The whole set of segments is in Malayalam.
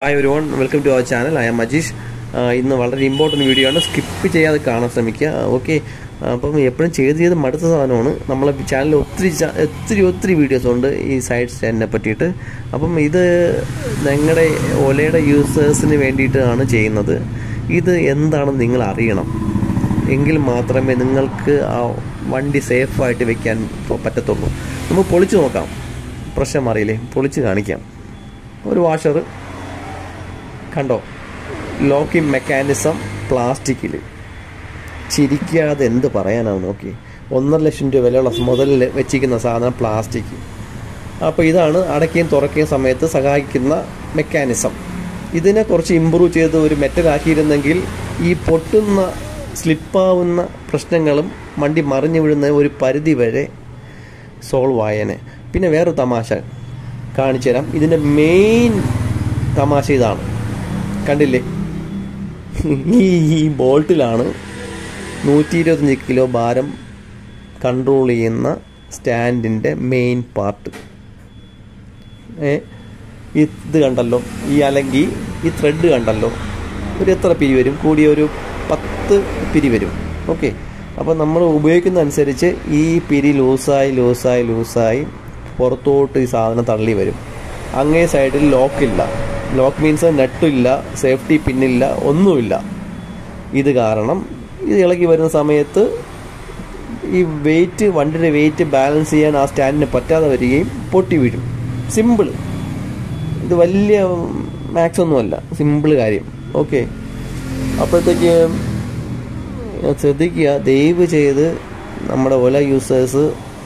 ഹായ് ഒരു one welcome to our channel I am Ajeesh ഇന്ന് വളരെ ഇമ്പോർട്ടൻറ്റ് വീഡിയോ ആണ് സ്കിപ്പ് ചെയ്യാതെ കാണാൻ ശ്രമിക്കുക ഓക്കെ അപ്പം എപ്പോഴും ചെയ്ത് ചെയ്ത് മടുത്ത സാധനമാണ് നമ്മളെ ചാനലിൽ ഒത്തിരി ചാ- ഒത്തിരി ഒത്തിരി വീഡിയോസ് ഉണ്ട് ഈ സൈഡ് സ്റ്റാൻഡിനെ പറ്റിയിട്ട് അപ്പം ഇത് ഞങ്ങളുടെ ഒലയുടെ യൂസേഴ്സിന് വേണ്ടിയിട്ടാണ് ചെയ്യുന്നത് ഇത് എന്താണെന്ന് നിങ്ങൾ അറിയണം എങ്കിൽ മാത്രമേ നിങ്ങൾക്ക് ആ വണ്ടി സേഫായിട്ട് വെക്കാൻ പറ്റത്തുള്ളൂ നമുക്ക് പൊളിച്ച് നോക്കാം പ്രശ്നം അറിയില്ലേ പൊളിച്ച് കാണിക്കാം ഒരു വാഷർ കണ്ടോ ലോക്കിംഗ് മെക്കാനിസം പ്ലാസ്റ്റിക്കിൽ ചിരിക്കാതെ എന്ത് പറയാനാണ് നോക്കി ഒന്നര ലക്ഷം രൂപ വിലയുള്ള മുതലിൽ വെച്ചിരിക്കുന്ന സാധനം പ്ലാസ്റ്റിക് അപ്പോൾ ഇതാണ് അടയ്ക്കുകയും തുറക്കുകയും സമയത്ത് സഹായിക്കുന്ന മെക്കാനിസം ഇതിനെ കുറച്ച് ഇമ്പ്രൂവ് ചെയ്ത് ഒരു മെറ്റൽ ആക്കിയിരുന്നെങ്കിൽ ഈ പൊട്ടുന്ന സ്ലിപ്പാവുന്ന പ്രശ്നങ്ങളും വണ്ടി മറിഞ്ഞു വീഴുന്ന ഒരു പരിധി വരെ സോൾവ് ആയേനെ പിന്നെ വേറൊരു തമാശ കാണിച്ചു തരാം ഇതിൻ്റെ മെയിൻ തമാശ ഇതാണ് കണ്ടില്ലേ ഈ ഈ ബോൾട്ടിലാണ് നൂറ്റി ഇരുപത്തഞ്ച് കിലോ ഭാരം കൺട്രോൾ ചെയ്യുന്ന സ്റ്റാൻഡിൻ്റെ മെയിൻ പാർട്ട് ഏ ഇത് കണ്ടല്ലോ ഈ അല്ലെങ്കിൽ ഈ ത്രെഡ് കണ്ടല്ലോ ഒരു എത്ര പിരി വരും കൂടിയ ഒരു പത്ത് പിരി വരും ഓക്കെ അപ്പോൾ നമ്മൾ ഉപയോഗിക്കുന്ന അനുസരിച്ച് ഈ പിരി ലൂസായി ലൂസായി ലൂസായി പുറത്തോട്ട് ഈ സാധനം തള്ളി വരും അങ്ങേ സൈഡിൽ ലോക്കില്ല ലോക്ക് മീൻസ് നെട്ടില്ല സേഫ്റ്റി പിന്നില്ല ഒന്നുമില്ല ഇത് കാരണം ഇത് ഇളകി വരുന്ന സമയത്ത് ഈ വെയിറ്റ് വണ്ടിയുടെ വെയിറ്റ് ബാലൻസ് ചെയ്യാൻ ആ സ്റ്റാൻഡിന് പറ്റാതെ വരികയും പൊട്ടി വീഴും സിമ്പിൾ ഇത് വലിയ മാക്സ് ഒന്നുമല്ല സിമ്പിൾ കാര്യം ഓക്കെ അപ്പോഴത്തേക്ക് ശ്രദ്ധിക്കുക ദയവ് ചെയ്ത് നമ്മുടെ ഒല യൂസേഴ്സ്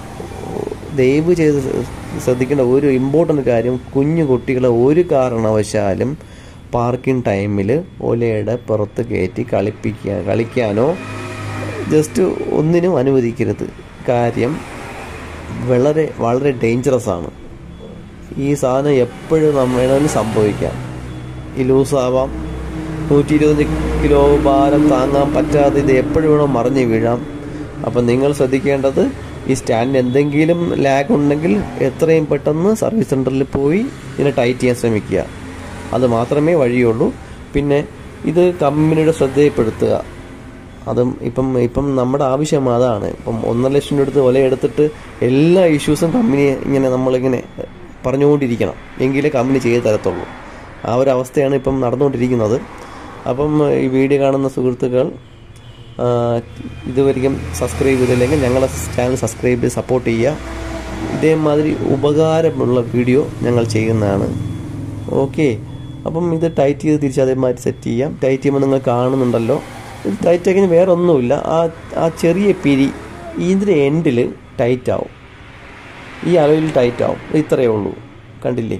ദയവ് ചെയ്ത് ശ്രദ്ധിക്കേണ്ട ഒരു ഇമ്പോർട്ടൻ്റ് കാര്യം കുഞ്ഞു കുട്ടികളെ ഒരു കാരണവശാലും പാർക്കിംഗ് ടൈമിൽ ഒലയുടെ പുറത്ത് കയറ്റി കളിപ്പിക്കുക കളിക്കാനോ ജസ്റ്റ് ഒന്നിനും അനുവദിക്കരുത് കാര്യം വളരെ വളരെ ഡേഞ്ചറസ് ആണ് ഈ സാധനം എപ്പോഴും നമ്മളിന് സംഭവിക്കാം ഈ ലൂസാവാം നൂറ്റി ഇരുപത് കിലോ ഭാരം താങ്ങാൻ പറ്റാതെ ഇത് എപ്പോഴും വേണോ മറിഞ്ഞ് വീഴാം അപ്പം നിങ്ങൾ ശ്രദ്ധിക്കേണ്ടത് ഈ സ്റ്റാൻഡിന് എന്തെങ്കിലും ലാഗ് ഉണ്ടെങ്കിൽ എത്രയും പെട്ടെന്ന് സർവീസ് സെൻറ്ററിൽ പോയി ഇതിനെ ടൈറ്റ് ചെയ്യാൻ ശ്രമിക്കുക അത് മാത്രമേ വഴിയുള്ളൂ പിന്നെ ഇത് കമ്പനിയുടെ ശ്രദ്ധയിൽപ്പെടുത്തുക അതും ഇപ്പം ഇപ്പം നമ്മുടെ ആവശ്യം അതാണ് ഇപ്പം ഒന്നര ലക്ഷം രൂപ എടുത്ത് വില എടുത്തിട്ട് എല്ലാ ഇഷ്യൂസും കമ്പനി ഇങ്ങനെ നമ്മളിങ്ങനെ പറഞ്ഞുകൊണ്ടിരിക്കണം എങ്കിലേ കമ്പനി ചെയ്ത് തരത്തുള്ളൂ ആ ഒരു അവസ്ഥയാണ് ഇപ്പം നടന്നുകൊണ്ടിരിക്കുന്നത് അപ്പം ഈ വീഡിയോ കാണുന്ന സുഹൃത്തുക്കൾ ആ, ഇതുവരെയും സബ്സ്ക്രൈബ് ചെയ്തില്ലെങ്കിൽ ഞങ്ങളെ ചാനൽ സബ്സ്ക്രൈബ് ചെയ്ത് സപ്പോർട്ട് ചെയ്യുക ഇതേമാതിരി ഉപകാരമുള്ള വീഡിയോ ഞങ്ങൾ ചെയ്യുന്നതാണ് ഓക്കെ അപ്പം ഇത് ടൈറ്റ് ചെയ്ത് തിരിച്ച് അതേമാതിരി സെറ്റ് ചെയ്യാം ടൈറ്റ് ചെയ്യുമ്പോൾ നിങ്ങൾ കാണുന്നുണ്ടല്ലോ ഇത് ടൈറ്റ് ആക്കി വേറെ ഒന്നുമില്ല ആ ആ ചെറിയ പിരി ഇതിൻ്റെ എൻഡിൽ ടൈറ്റ് ആവും ഈ അളവിൽ ടൈറ്റ് ആവും ഇത് ഇത്രയേ ഉള്ളൂ കണ്ടില്ലേ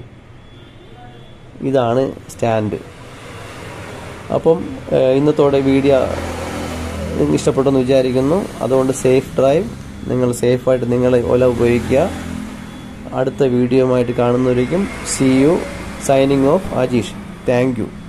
ഇതാണ് സ്റ്റാൻഡ് അപ്പം ഏഹ്, ഇന്നത്തോടെ വീഡിയോ നിങ്ങൾക്ക് ഇഷ്ടപ്പെട്ടെന്ന് വിചാരിക്കുന്നു അതുകൊണ്ട് സേഫ് ഡ്രൈവ് നിങ്ങൾ സേഫായിട്ട് നിങ്ങൾ ഒല ഉപയോഗിക്കുക അടുത്ത വീഡിയോയുമായിട്ട് കാണുന്നവരേക്കും see you signing off Ajeesh thank U